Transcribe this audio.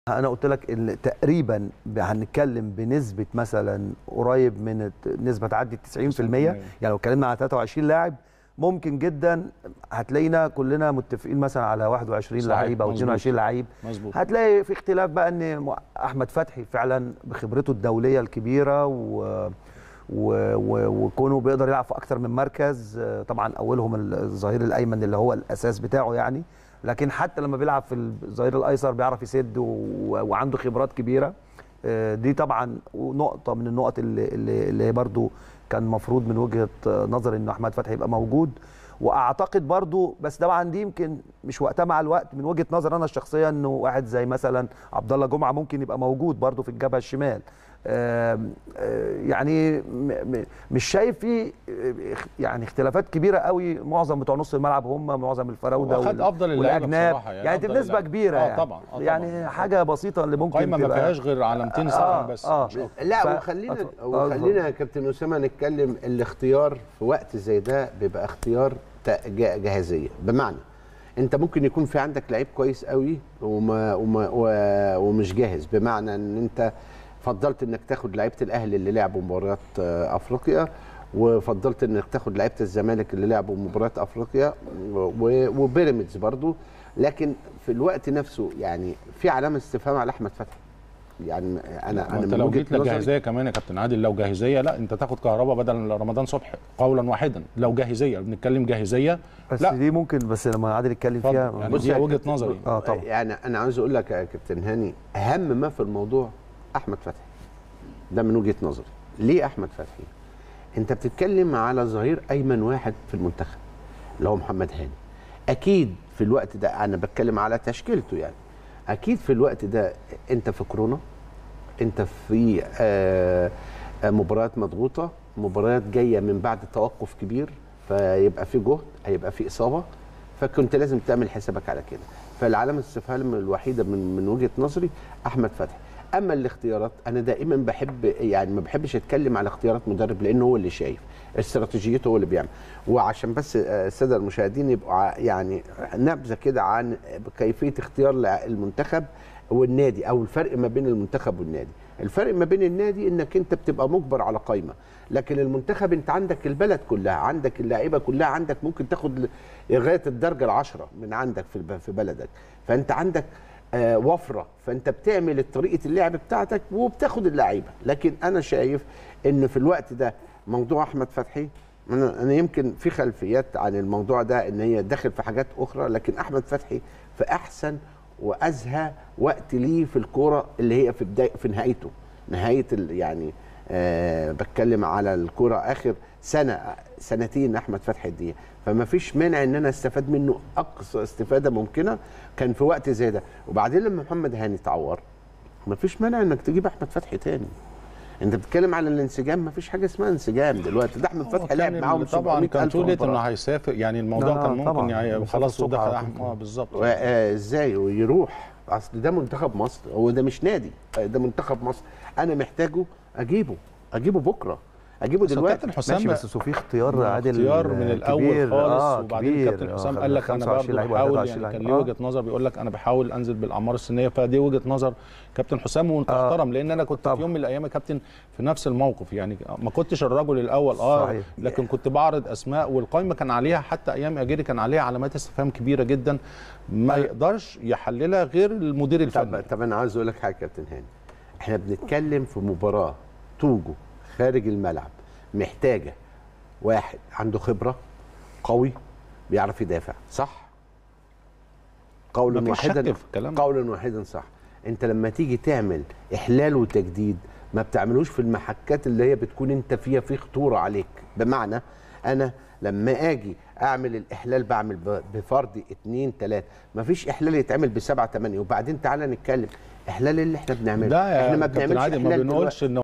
انا قلت لك إن تقريبا ب- هنتكلم بنسبه مثلا قريب من الت- نسبه تعدي ال 90% يعني لو اتكلمنا على 23 لاعب ممكن جدا هتلاقينا كلنا متفقين مثلا على 21 صحيح، لعيب او مظبوط. 22 لعيب مظبوط هتلاقي في اختلاف بقى ان م- احمد فتحي فعلا بخبرته الدوليه الكبيره و و- و- وكونه بيقدر يلعب في اكتر من مركز آه، طبعا اولهم الظهير الايمن اللي هو الاساس بتاعه يعني لكن حتى لما بيلعب في الظهير الايسر بيعرف يسد و- وعنده خبرات كبيره آه، دي طبعا نقطه من النقط اللي اللي, اللي برضو كان مفروض من وجهه نظر ان احمد فتحي يبقى موجود واعتقد برضو بس طبعا دي يمكن مش وقتها مع الوقت من وجهه نظر انا الشخصيه انه واحد زي مثلا عبد الله جمعه ممكن يبقى موجود برضو في الجبهه الشمال آم، آه، يعني م- م- مش شايف في آه، اخ- يعني اختلافات كبيره قوي معظم بتوع نص الملعب هم معظم الفراوده واخد افضل اللعيبه والاجناب بصراحه يعني, يعني أفضل بنسبه اللعيبة. كبيره اه يعني طبعا آه يعني طبعاً. حاجه بسيطه اللي ممكن قايمه ما تبقى- فيهاش غير علامتين آه، صح بس آه. مش أكتر. لا ف- وخلينا أتف- آه، وخلينا يا كابتن اسامه نتكلم الاختيار في وقت زي ده بيبقى اختيار تا- جا- جاهزيه بمعنى انت ممكن يكون في عندك لعيب كويس قوي وما وما و- ومش جاهز بمعنى ان انت فضلت انك تاخد لعيبه الاهلي اللي لعبوا مباريات آه، افريقيا وفضلت انك تاخد لعيبه الزمالك اللي لعبوا مباريات افريقيا و- وبيراميدز برضو لكن في الوقت نفسه يعني في علامه استفهام على احمد فتحي يعني انا انا انت من لو وجهة جيت نظري- للجاهزيه كمان يا كابتن عادل لو جاهزيه لا انت تاخد كهربا بدل رمضان صبحي قولا واحدا لو جاهزيه بنتكلم جاهزيه بس لا. دي ممكن بس لما عادل يتكلم اتفضل. فيها يعني بص دي يا وجهه كابتن- نظري اه طبعا يعني انا عاوز اقول لك يا كابتن هاني اهم ما في الموضوع احمد فتحي ده من وجهه نظري ليه احمد فتحي انت بتتكلم على ظهير ايمن واحد في المنتخب اللي هو محمد هاني اكيد في الوقت ده انا بتكلم على تشكيلته يعني اكيد في الوقت ده انت في كورونا انت في آه، آه، مباريات مضغوطه مباريات جايه من بعد توقف كبير فيبقى في جهد هيبقى في اصابه فكنت لازم تعمل حسابك على كده فالعلامه الاستفهام الوحيده من من وجهه نظري احمد فتحي اما الاختيارات انا دائما بحب يعني ما بحبش اتكلم على اختيارات مدرب لانه هو اللي شايف استراتيجيته هو اللي بيعمل وعشان بس آه، الساده المشاهدين يبقوا ع- يعني نبذه كده عن كيفيه اختيار لع- المنتخب والنادي او الفرق ما بين المنتخب والنادي الفرق ما بين النادي انك انت بتبقى مجبر على قائمه لكن المنتخب انت عندك البلد كلها عندك اللعيبه كلها عندك ممكن تاخد ل- لغايه الدرجه العشرة من عندك في الب- في بلدك فانت عندك آه وفره فانت بتعمل طريقه اللعب بتاعتك وبتاخد اللعيبه لكن انا شايف ان في الوقت ده موضوع احمد فتحي انا انا يمكن في خلفيات عن الموضوع ده ان هي داخل في حاجات اخرى لكن احمد فتحي في احسن وازهى وقت ليه في الكوره اللي هي في بدايه في نهايته نهايه ال- يعني آه بتكلم على الكوره اخر سنه سنتين احمد فتحي دي فما فيش مانع ان انا استفاد منه اقصى استفاده ممكنه كان في وقت زي ده وبعدين لما محمد هاني اتعور ما فيش مانع انك تجيب احمد فتحي تاني انت بتتكلم على الانسجام ما فيش حاجه اسمها انسجام دلوقتي ده احمد هو فتحي لعب كان معاهم طبعا كان 700,000 توليت انه مباراة. هيسافر يعني الموضوع لا، كان ممكن طبعاً. يعني مسافر خلاص الصبح ودخل على أحمد- طول. اه بالظبط و- آه، ازاي ويروح اصل ده منتخب مصر هو ده مش نادي آه، ده منتخب مصر انا محتاجه اجيبه اجيبه بكره اجيبه بس هو دلوقتي كابتن حسام ماشي بس في اختيار عادل اختيار من الاول كبير، خالص آه، وبعدين كبير. كابتن آه، حسام قال لك انا 25 برضه لعيب بحاول 23 يعني كان لعيب. ليه آه. وجهه نظر بيقول لك انا بحاول انزل بالاعمار السنيه فدي وجهه نظر كابتن حسام وانت آه. احترم لان انا كنت طبعا. في يوم من الايام يا كابتن في نفس الموقف يعني ما كنتش الرجل الاول اه صحيح. لكن كنت بعرض اسماء والقائمه كان عليها حتى ايام اجيري كان عليها علامات استفهام كبيره جدا ما يقدرش يحللها غير المدير الفني طب طب انا عايز اقول لك حاجه يا كابتن هاني احنا بنتكلم في مباراه توجو خارج الملعب محتاجه واحد عنده خبره قوي بيعرف يدافع صح قولا مفيش شك واحدا في الكلام ده. قولا واحدا صح انت لما تيجي تعمل احلال وتجديد ما بتعملوش في المحكات اللي هي بتكون انت فيها في خطوره عليك بمعنى انا لما اجي اعمل الاحلال بعمل ب- بفرد اتنين تلاته مفيش احلال يتعمل بسبعه تمانيه وبعدين تعالى نتكلم احلال اللي احنا بنعمله ده يا احنا ما كابتن بنعملش عادل ما احلال بنقولش ان